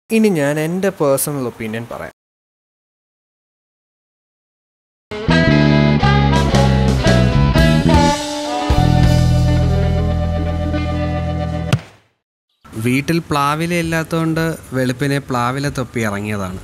ഇനി ഞാൻ എൻ്റെ പേഴ്സണൽ ഒപ്പീനിയൻ പറയാം വീട്ടിൽ പ്ലാവില ഇല്ലാത്തതുകൊണ്ട് വെളുപ്പിനെ പ്ലാവില തൊപ്പി ഇറങ്ങിയതാണ്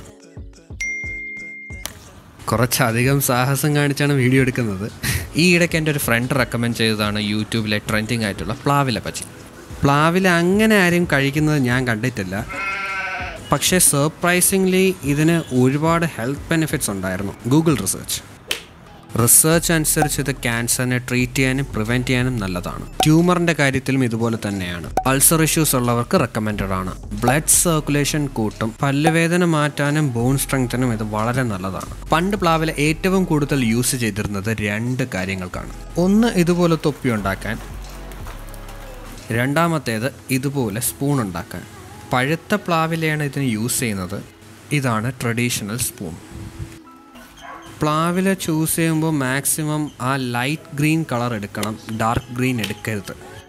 കുറച്ചധികം സാഹസം കാണിച്ചാണ് വീഡിയോ എടുക്കുന്നത് ഈ ഇടയ്ക്ക് എൻ്റെ ഒരു ഫ്രണ്ട് റെക്കമെൻഡ് ചെയ്തതാണ് യൂട്യൂബിലെ ട്രെൻഡിങ് ആയിട്ടുള്ള പ്ലാവില ബജി പ്ലാവില അങ്ങനെ ആരും കഴിക്കുന്നത് ഞാൻ കണ്ടിട്ടില്ല പക്ഷേ സർപ്രൈസിംഗ്ലി ഇതിന് ഒരുപാട് ഹെൽത്ത് ബെനിഫിറ്റ്സ് ഉണ്ടായിരുന്നു ഗൂഗിൾ റിസർച്ച് റിസർച്ച് അനുസരിച്ച് ഇത് ക്യാൻസറിനെ ട്രീറ്റ് ചെയ്യാനും പ്രിവെൻറ്റ് ചെയ്യാനും നല്ലതാണ് ട്യൂമറിൻ്റെ കാര്യത്തിലും ഇതുപോലെ തന്നെയാണ് അൾസർ ഇഷ്യൂസ് ഉള്ളവർക്ക് റെക്കമെൻഡഡ് ആണ് ബ്ലഡ് സർക്കുലേഷൻ കൂട്ടും പല്ലുവേദന മാറ്റാനും ബോൺ സ്ട്രെങ്തനും ഇത് വളരെ നല്ലതാണ് പണ്ട് പ്ലാവില ഏറ്റവും കൂടുതൽ യൂസ് ചെയ്തിരുന്നത് രണ്ട് കാര്യങ്ങൾക്കാണ് ഒന്ന് ഇതുപോലെ തൊപ്പി ഉണ്ടാക്കാൻ രണ്ടാമത്തേത് ഇതുപോലെ സ്പൂൺ ഉണ്ടാക്കാൻ പഴുത്ത പ്ലാവിലയാണ് ഇതിന് യൂസ് ചെയ്യുന്നത് ഇതാണ് ട്രഡീഷണൽ സ്പൂൺ പ്ലാവില ചൂസ് ചെയ്യുമ്പോൾ മാക്സിമം ആ ലൈറ്റ് ഗ്രീൻ കളർ എടുക്കണം ഡാർക്ക് ഗ്രീൻ എടുക്കരുത്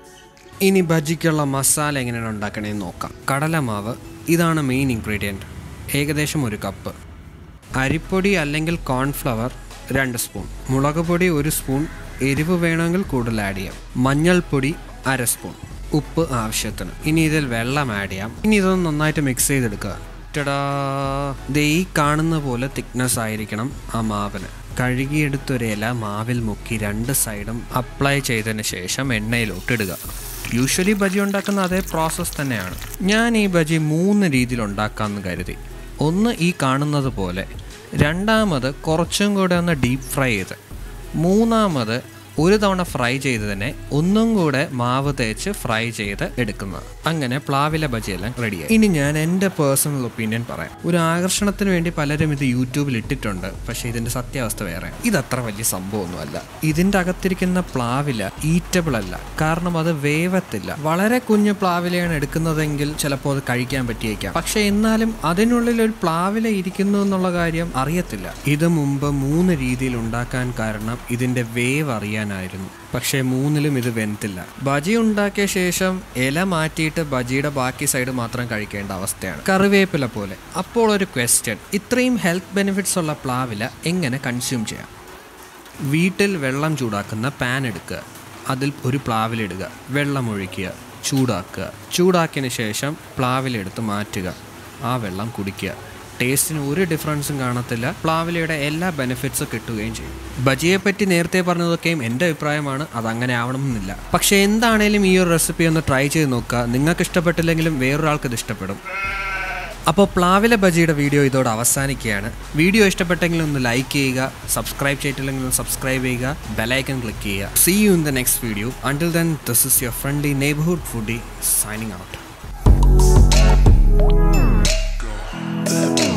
ഇനി ബജിക്കുള്ള മസാല എങ്ങനെയാണ് ഉണ്ടാക്കണേന്ന് നോക്കാം കടലമാവ് ഇതാണ് മെയിൻ ഇൻഗ്രീഡിയൻറ്റ് ഏകദേശം ഒരു കപ്പ് അരിപ്പൊടി അല്ലെങ്കിൽ കോൺഫ്ലവർ രണ്ട് സ്പൂൺ മുളക് പൊടി ഒരു സ്പൂൺ എരിവ് വേണമെങ്കിൽ കൂടുതൽ ആഡ് ചെയ്യാം മഞ്ഞൾപ്പൊടി അര സ്പൂൺ ഉപ്പ് ആവശ്യത്തിന് ഇനി ഇതിൽ വെള്ളം ആഡ് ചെയ്യാം ഇനി ഇതൊന്ന് നന്നായിട്ട് മിക്സ് ചെയ്തെടുക്കുക ടടാ. ദേ ഈ കാണുന്ന പോലെ തിക്നെസ് ആയിരിക്കണം ആ മാവിന് കഴുകിയെടുത്തൊരു ഇല മാവിൽ മുക്കി രണ്ട് സൈഡും അപ്ലൈ ചെയ്തതിന് ശേഷം എണ്ണയിലോട്ട് ഇടുക യൂഷ്വലി ബജി ഉണ്ടാക്കുന്ന അതേ പ്രോസസ്സ് തന്നെയാണ് ഞാൻ ഈ ബജി മൂന്ന് രീതിയിൽ ഉണ്ടാക്കാമെന്ന് കരുതി ഒന്ന് ഈ കാണുന്നത് പോലെ രണ്ടാമത് കുറച്ചും കൂടെ ഒന്ന് ഡീപ്പ് ഫ്രൈ ചെയ്ത് മൂന്നാമത് ഒരു തവണ ഫ്രൈ ചെയ്തതിനെ ഒന്നും കൂടെ മാവ് തേച്ച് ഫ്രൈ ചെയ്ത് എടുക്കുന്നത് അങ്ങനെ പ്ലാവില ബജിയെല്ലാം റെഡിയായി ഇനി ഞാൻ എൻ്റെ പേഴ്സണൽ ഒപ്പീനിയൻ പറയാം ഒരു ആകർഷണത്തിന് വേണ്ടി പലരും ഇത് യൂട്യൂബിൽ ഇട്ടിട്ടുണ്ട് പക്ഷേ ഇതിൻ്റെ സത്യാവസ്ഥ വേറെ ഇതത്ര വലിയ സംഭവമൊന്നുമല്ല ഇതിൻ്റെ അകത്തിരിക്കുന്ന പ്ലാവില ഈറ്റബിൾ അല്ല കാരണം അത് വേവത്തില്ല വളരെ കുഞ്ഞു പ്ലാവിലയാണ് എടുക്കുന്നതെങ്കിൽ ചിലപ്പോൾ അത് കഴിക്കാൻ പറ്റിയേക്കാം പക്ഷെ എന്നാലും അതിനുള്ളിൽ ഒരു പ്ലാവില ഇരിക്കുന്നു എന്നുള്ള കാര്യം അറിയത്തില്ല ഇത് മുമ്പ് മൂന്ന് രീതിയിൽ ഉണ്ടാക്കാൻ കാരണം ഇതിന്റെ വേവ് അറിയാനായിരുന്നു പക്ഷേ മൂന്നിലും ഇത് വെന്തില്ല ബജി ഉണ്ടാക്കിയ ശേഷം ഇല മാറ്റിയിട്ട് ബജിയുടെ ബാക്കി സൈഡ് മാത്രം കഴിക്കേണ്ട അവസ്ഥയാണ് കറിവേപ്പില പോലെ അപ്പോൾ ഒരു ക്വസ്റ്റ്യൻ ഇത്രയും ഹെൽത്ത് ബെനിഫിറ്റ്സ് ഉള്ള പ്ലാവില എങ്ങനെ കൺസ്യൂം ചെയ്യാം വീട്ടിൽ വെള്ളം ചൂടാക്കുന്ന പാൻ എടുക്കുക അതിൽ ഒരു പ്ലാവിലിടുക വെള്ളം ഒഴിക്കുക ചൂടാക്കുക ചൂടാക്കിയതിന് ശേഷം പ്ലാവിലെടുത്ത് മാറ്റുക ആ വെള്ളം കുടിക്കുക ടേസ്റ്റിന് ഒരു ഡിഫറൻസും കാണത്തില്ല പ്ലാവിലയുടെ എല്ലാ ബെനിഫിറ്റ്സും കിട്ടുകയും ചെയ്യും ബജിയെ പറ്റി നേരത്തെ പറഞ്ഞതൊക്കെയും എൻ്റെ അഭിപ്രായമാണ് അത് അങ്ങനെ ആവണമെന്നില്ല പക്ഷേ എന്താണേലും ഈ ഒരു റെസിപ്പി ഒന്ന് ട്രൈ ചെയ്ത് നോക്കുക നിങ്ങൾക്ക് ഇഷ്ടപ്പെട്ടില്ലെങ്കിലും വേറൊരാൾക്ക് ഇത് ഇഷ്ടപ്പെടും അപ്പോൾ പ്ലാവില ബജിയുടെ വീഡിയോ ഇതോടെ അവസാനിക്കുകയാണ് വീഡിയോ ഇഷ്ടപ്പെട്ടെങ്കിൽ ഒന്ന് ലൈക്ക് ചെയ്യുക സബ്സ്ക്രൈബ് ചെയ്തിട്ടില്ലെങ്കിൽ ഒന്ന് സബ്സ്ക്രൈബ് ചെയ്യുക ബെലൈക്കൺ ക്ലിക്ക് ചെയ്യുക see you in the next video until then this is your friendly neighbourhood foodie signing out